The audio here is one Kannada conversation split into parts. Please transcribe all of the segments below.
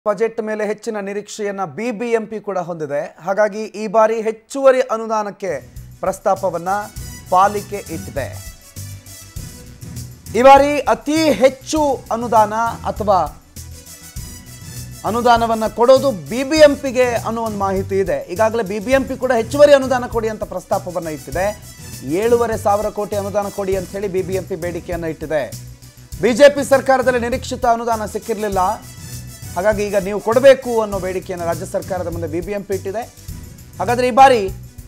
ಬಜೆಟ್ ಮೇಲೆ ಹೆಚ್ಚಿನ ನಿರೀಕ್ಷೆಯನ್ನ ಬಿಬಿಎಂಪಿ ಕೂಡ ಹೊಂದಿದೆ ಹಾಗಾಗಿ ಈ ಬಾರಿ ಹೆಚ್ಚುವರಿ ಅನುದಾನಕ್ಕೆ ಪ್ರಸ್ತಾಪವನ್ನ ಪಾಲಿಕೆ ಇಟ್ಟಿದೆ ಈ ಬಾರಿ ಅತಿ ಹೆಚ್ಚು ಅನುದಾನ ಅಥವಾ ಅನುದಾನವನ್ನ ಕೊಡೋದು ಬಿಬಿಎಂಪಿಗೆ ಅನ್ನೋ ಒಂದು ಮಾಹಿತಿ ಇದೆ ಈಗಾಗಲೇ ಬಿಬಿಎಂಪಿ ಕೂಡ ಹೆಚ್ಚುವರಿ ಅನುದಾನ ಕೊಡಿ ಅಂತ ಪ್ರಸ್ತಾಪವನ್ನ ಇಟ್ಟಿದೆ ಏಳೂವರೆ ಸಾವಿರ ಕೋಟಿ ಅನುದಾನ ಕೊಡಿ ಅಂತ ಹೇಳಿ ಬಿಬಿಎಂಪಿ ಬೇಡಿಕೆಯನ್ನ ಇಟ್ಟಿದೆ ಬಿಜೆಪಿ ಸರ್ಕಾರದಲ್ಲಿ ನಿರೀಕ್ಷಿತ ಅನುದಾನ ಸಿಕ್ಕಿರಲಿಲ್ಲ ಹಾಗಾಗಿ ಈಗ ನೀವು ಕೊಡಬೇಕು ಅನ್ನೋ ಬೇಡಿಕೆಯನ್ನು ರಾಜ್ಯ ಸರ್ಕಾರದ ಮುಂದೆ ಬಿಬಿಎಂಪಿ ಇಟ್ಟಿದೆ ಹಾಗಾದ್ರೆ ಈ ಬಾರಿ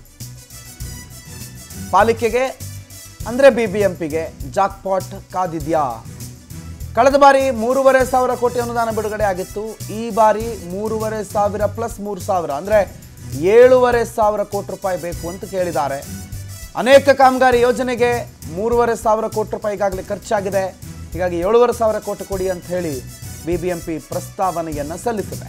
ಪಾಲಿಕೆಗೆ ಅಂದ್ರೆ ಬಿಬಿಎಂಪಿಗೆ ಜಾಕ್ಪಾಟ್ ಕಾದಿದ್ಯಾ ಕಳೆದ ಬಾರಿ ಮೂರುವರೆ ಸಾವಿರ ಕೋಟಿ ಅನುದಾನ ಬಿಡುಗಡೆ ಆಗಿತ್ತು ಈ ಬಾರಿ ಮೂರುವರೆ ಸಾವಿರ ಪ್ಲಸ್ ಮೂರು ಸಾವಿರ ಅಂದ್ರೆ ಏಳೂವರೆ ಸಾವಿರ ಕೋಟಿ ರೂಪಾಯಿ ಬೇಕು ಅಂತ ಕೇಳಿದ್ದಾರೆ ಅನೇಕ ಕಾಮಗಾರಿ ಯೋಜನೆಗೆ ಮೂರುವರೆ ಸಾವಿರ ಕೋಟಿ ರೂಪಾಯಿ ಈಗಾಗಲೇ ಖರ್ಚಾಗಿದೆ ಹೀಗಾಗಿ ಏಳುವರೆ ಸಾವಿರ ಕೋಟಿ ಕೊಡಿ ಅಂತ ಹೇಳಿ ಬಿಬಿಎಂಪಿ ಪ್ರಸ್ತಾವನೆಯನ್ನ ಸಲ್ಲಿಸಿದೆ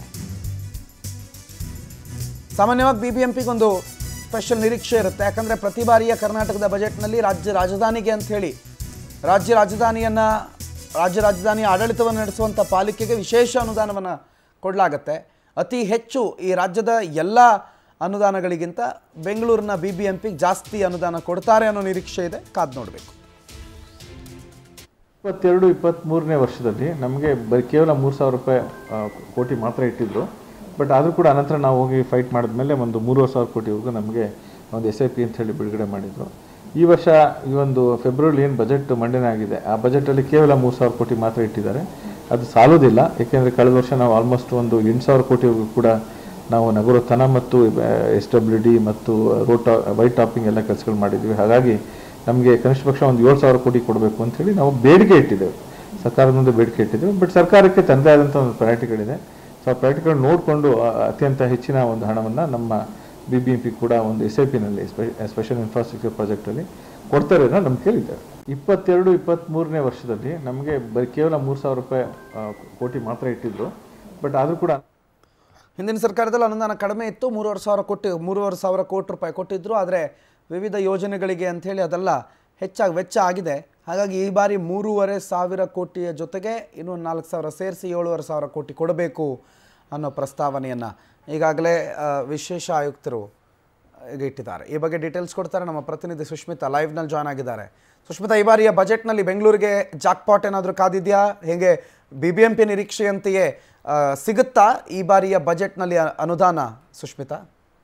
ಸಾಮಾನ್ಯವಾಗಿ ಬಿಬಿಎಂಪಿಗೆ ಒಂದು ಸ್ಪೆಷಲ್ ನಿರೀಕ್ಷೆ ಇರುತ್ತೆ ಯಾಕಂದ್ರೆ ಪ್ರತಿ ಬಾರಿಯ ಕರ್ನಾಟಕದ ಬಜೆಟ್ನಲ್ಲಿ ರಾಜ್ಯ ರಾಜಧಾನಿಗೆ ಅಂತ ಹೇಳಿ ರಾಜ್ಯ ರಾಜಧಾನಿಯನ್ನ ರಾಜ್ಯ ರಾಜಧಾನಿಯ ಆಡಳಿತವನ್ನು ನಡೆಸುವಂಥ ಪಾಲಿಕೆಗೆ ವಿಶೇಷ ಅನುದಾನವನ್ನು ಕೊಡಲಾಗತ್ತೆ ಅತಿ ಹೆಚ್ಚು ಈ ರಾಜ್ಯದ ಎಲ್ಲ ಅನುದಾನಗಳಿಗಿಂತ ಬೆಂಗಳೂರಿನ ಬಿ ಬಿ ಎಂ ಪಿಗೆ ಜಾಸ್ತಿ ಅನುದಾನ ಕೊಡ್ತಾರೆ ಅನ್ನೋ ನಿರೀಕ್ಷೆ ಇದೆ ಕಾದು ನೋಡಬೇಕು ಇಪ್ಪತ್ತೆರಡು ಇಪ್ಪತ್ತ್ಮೂರನೇ ವರ್ಷದಲ್ಲಿ ನಮಗೆ ಬರೀ ಕೇವಲ ಮೂರು ಸಾವಿರ ರೂಪಾಯಿ ಆ, ಕೋಟಿ ಮಾತ್ರ ಇಟ್ಟಿದ್ರು ಬಟ್ ಆದರೂ ಕೂಡ ಅನಂತರ ನಾವು ಹೋಗಿ ಫೈಟ್ ಮಾಡಿದ್ಮೇಲೆ ಒಂದು ಮೂರುವರೆ ಸಾವಿರ ಕೋಟಿವರೆಗೂ ನಮಗೆ ಒಂದು ಎಸ್ ಐ ಪಿ ಅಂತ ಹೇಳಿ ಬಿಡುಗಡೆ ಮಾಡಿದರು ಈ ವರ್ಷ ಈ ಒಂದು ಫೆಬ್ರವರಿ ಏನು ಬಜೆಟ್ ಮಂಡನೆ ಆಗಿದೆ ಆ ಬಜೆಟಲ್ಲಿ ಕೇವಲ ಮೂರು ಸಾವಿರ ಕೋಟಿ ಮಾತ್ರ ಇಟ್ಟಿದ್ದಾರೆ ಅದು ಸಾಲೋದಿಲ್ಲ ಏಕೆಂದರೆ ಕಳೆದ ವರ್ಷ ನಾವು ಆಲ್ಮೋಸ್ಟ್ ಒಂದು ಎಂಟು ಸಾವಿರ ಕೋಟಿವರೆಗೂ ಕೂಡ ನಾವು ನಗರೋತ್ಥಾನ ಮತ್ತು ಎಸ್ ಡಬ್ಲ್ಯೂ ಡಿ ಮತ್ತು ರೋಡ್ ವೈಟ್ ಟಾಪಿಂಗ್ ಎಲ್ಲ ಕೆಲಸಗಳು ಮಾಡಿದ್ವಿ ಹಾಗಾಗಿ ನಮಗೆ ಕನಿಷ್ಠ ಪಕ್ಷ ಒಂದು ಏಳು ಸಾವಿರ ಕೋಟಿ ಕೊಡಬೇಕು ಅಂತ ಹೇಳಿ ನಾವು ಬೇಡಿಕೆ ಇಟ್ಟಿದ್ದೇವೆ ಸರ್ಕಾರದ ಮುಂದೆ ಬೇಡಿಕೆ ಇಟ್ಟಿದ್ದೇವೆ ಬಟ್ ಸರ್ಕಾರಕ್ಕೆ ತನ್ನದೇ ಆದಂಥ ಒಂದು ಪ್ರಯಾರಿಟಿಗಳಿದೆ ಸೊ ಆ ಪ್ರಯಾರಿಟಿಗಳನ್ನ ನೋಡಿಕೊಂಡು ಅತ್ಯಂತ ಹೆಚ್ಚಿನ ಒಂದು ಹಣವನ್ನು ನಮ್ಮ ಬಿ ಬಿ ಎಂ ಪಿ ಕೂಡ ಒಂದು ಎಸ್ ಐ ಪಿನಲ್ಲಿ ಸ್ಪೆಷಲ್ ಇನ್ಫ್ರಾಸ್ಟ್ರಕ್ಚರ್ ಪ್ರಾಜೆಕ್ಟಲ್ಲಿ ಕೊಡ್ತಾರೆ ಅನ್ನೋ ನಂಬಿಕೆ ಇದ್ದಾರೆ ಇಪ್ಪತ್ತೆರಡು ಇಪ್ಪತ್ತ್ಮೂರನೇ ವರ್ಷದಲ್ಲಿ ನಮಗೆ ಬರೀ ಕೇವಲ ಮೂರು ಸಾವಿರ ರೂಪಾಯಿ ಆ, ಕೋಟಿ ಮಾತ್ರ ಇಟ್ಟಿದ್ರು ಬಟ್ ಆದರೂ ಕೂಡ ಹಿಂದಿನ ಸರ್ಕಾರದಲ್ಲಿ ಅನುದಾನ ಕಡಿಮೆ ಇತ್ತು ಮೂರುವರೆ ಸಾವಿರ ಕೋಟಿ ಮೂರುವರೆ ಸಾವಿರ ಕೋಟಿ ರೂಪಾಯಿ ಕೊಟ್ಟಿದ್ರು ಆದರೆ ವಿವಿಧ ಯೋಜನೆಗಳಿಗೆ ಅಂಥೇಳಿ ಅದೆಲ್ಲ ಹೆಚ್ಚಾಗಿ ವೆಚ್ಚ ಆಗಿದೆ ಹಾಗಾಗಿ ಈ ಬಾರಿ ಮೂರುವರೆ ಸಾವಿರ ಕೋಟಿಯ ಜೊತೆಗೆ ಇನ್ನೂ ನಾಲ್ಕು ಸಾವಿರ ಸೇರಿಸಿ ಏಳುವರೆ ಸಾವಿರ ಕೋಟಿ ಕೊಡಬೇಕು ಅನ್ನೋ ಪ್ರಸ್ತಾವನೆಯನ್ನು ಈಗಾಗಲೇ ಆ, ವಿಶೇಷ ಆಯುಕ್ತರು ಈಗ ಇಟ್ಟಿದ್ದಾರೆ ಈ ಬಗ್ಗೆ ಡೀಟೇಲ್ಸ್ ಕೊಡ್ತಾರೆ ನಮ್ಮ ಪ್ರತಿನಿಧಿ ಸುಷ್ಮಿತಾ ಲೈವ್ನಲ್ಲಿ ಜಾಯ್ನ್ ಆಗಿದ್ದಾರೆ ಸುಷ್ಮಿತಾ ಈ ಬಾರಿಯ ಬಜೆಟ್ನಲ್ಲಿ ಬೆಂಗಳೂರಿಗೆ ಜಾಕ್ಪಾಟ್ ಏನಾದರೂ ಕಾದಿದೆಯಾ ಹೇಗೆ ಬಿ ಬಿ ಎಂ ಪಿ ನಿರೀಕ್ಷೆಯಂತೆಯೇ ಆ, ಸಿಗುತ್ತಾ ಈ ಬಾರಿಯ ಬಜೆಟ್ನಲ್ಲಿ ಅ- ಅನುದಾನ ಸುಷ್ಮಿತಾ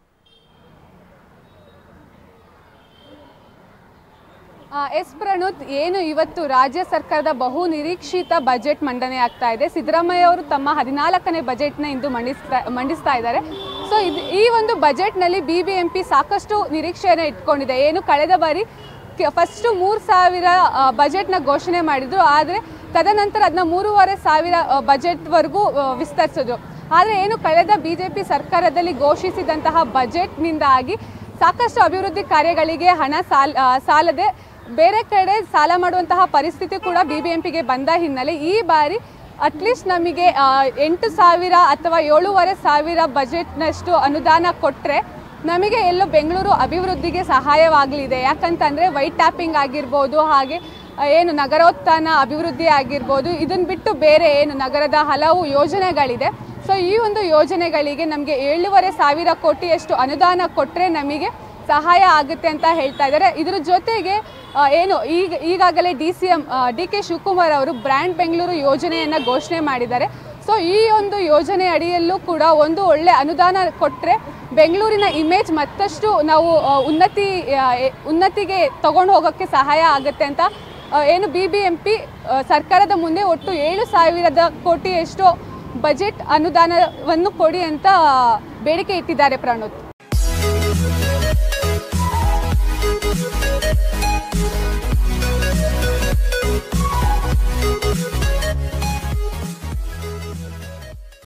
ಆ, ಎಸ್ ಪ್ರಣುತ್ ಏನು ಇವತ್ತು ರಾಜ್ಯ ಸರ್ಕಾರದ ಬಹು ನಿರೀಕ್ಷಿತ ಬಜೆಟ್ ಮಂಡನೆ ಆಗ್ತಾ ಇದೆ ಸಿದ್ದರಾಮಯ್ಯ ಅವರು ತಮ್ಮ ಹದಿನಾಲ್ಕನೇ ಬಜೆಟ್ನ ಇಂದು ಮಂಡಿಸ್ತಾ ಮಂಡಿಸ್ತಾ ಇದ್ದಾರೆ ಸೊ ಇದು ಈ ಒಂದು ಬಜೆಟ್ನಲ್ಲಿ ಬಿ ಬಿ ಎಂ ಪಿ ಸಾಕಷ್ಟು ನಿರೀಕ್ಷೆಯನ್ನು ಇಟ್ಕೊಂಡಿದೆ ಏನು ಕಳೆದ ಬಾರಿ ಫಸ್ಟು ಮೂರು ಸಾವಿರ ಆ, ಬಜೆಟ್ನ ಘೋಷಣೆ ಮಾಡಿದ್ರು ಆದರೆ ತದನಂತರ ಅದನ್ನ ಮೂರುವರೆ ಸಾವಿರ ಆ, ಬಜೆಟ್ವರೆಗೂ ಆ, ವಿಸ್ತರಿಸಿದ್ರು ಆದರೆ ಏನು ಕಳೆದ ಬಿ ಜೆ ಪಿ ಸರ್ಕಾರದಲ್ಲಿ ಘೋಷಿಸಿದಂತಹ ಬಜೆಟ್ನಿಂದಾಗಿ ಸಾಕಷ್ಟು ಅಭಿವೃದ್ಧಿ ಕಾರ್ಯಗಳಿಗೆ ಹಣ ಸಾಲ ಆ, ಸಾಲದೆ ಬೇರೆ ಕಡೆ ಸಾಲ ಮಾಡುವಂತಹ ಪರಿಸ್ಥಿತಿ ಕೂಡ ಬಿ ಬಿ ಎಂ ಪಿಗೆ ಬಂದ ಹಿನ್ನೆಲೆ ಈ ಬಾರಿ ಅಟ್ಲೀಸ್ಟ್ ನಮಗೆ ಆ, ಎಂಟು ಸಾವಿರ ಅಥವಾ ಏಳೂವರೆ ಸಾವಿರ ಬಜೆಟ್ನಷ್ಟು ಅನುದಾನ ಕೊಟ್ಟರೆ ನಮಗೆ ಎಲ್ಲೋ ಬೆಂಗಳೂರು ಅಭಿವೃದ್ಧಿಗೆ ಸಹಾಯವಾಗಲಿದೆ ಯಾಕಂತಂದರೆ ವೈಟ್ ಟ್ಯಾಪಿಂಗ್ ಆಗಿರ್ಬೋದು ಹಾಗೆ ಆ, ಏನು ನಗರೋತ್ಥಾನ ಅಭಿವೃದ್ಧಿ ಆಗಿರ್ಬೋದು ಇದನ್ನು ಬಿಟ್ಟು ಬೇರೆ ಏನು ನಗರದ ಹಲವು ಯೋಜನೆಗಳಿದೆ ಸೊ ಈ ಒಂದು ಯೋಜನೆಗಳಿಗೆ ನಮಗೆ ಏಳುವರೆ ಸಾವಿರ ಕೋಟಿಯಷ್ಟು ಅನುದಾನ ಕೊಟ್ಟರೆ ನಮಗೆ ಸಹಾಯ ಆಗುತ್ತೆ ಅಂತ ಹೇಳ್ತಾ ಇದ್ದಾರೆ ಇದ್ರ ಜೊತೆಗೆ ಆ, ಏನು ಈಗ ಈಗಾಗಲೇ D C M D K Shivakumar ಅವರು ಬ್ರ್ಯಾಂಡ್ ಬೆಂಗಳೂರು ಯೋಜನೆಯನ್ನು ಘೋಷಣೆ ಮಾಡಿದ್ದಾರೆ ಸೊ ಈ ಒಂದು ಯೋಜನೆ ಅಡಿಯಲ್ಲೂ ಕೂಡ ಒಂದು ಒಳ್ಳೆ ಅನುದಾನ ಕೊಟ್ಟರೆ ಬೆಂಗಳೂರಿನ ಇಮೇಜ್ ಮತ್ತಷ್ಟು ನಾವು ಆ, ಉನ್ನತಿ ಆ, ಎ- ಉನ್ನತಿಗೆ ತಗೊಂಡು ಹೋಗೋಕ್ಕೆ ಸಹಾಯ ಆಗುತ್ತೆ ಅಂತ ಆ, ಏನು ಬಿ ಬಿ ಎಂ ಪಿ ಸರ್ಕಾರದ ಮುಂದೆ ಒಟ್ಟು ಏಳು ಸಾವಿರದ ಕೋಟಿಯಷ್ಟು ಬಜೆಟ್ ಅನುದಾನವನ್ನು ಕೊಡಿ ಅಂತ ಬೇಡಿಕೆ ಇಟ್ಟಿದ್ದಾರೆ ಪ್ರಣುತ್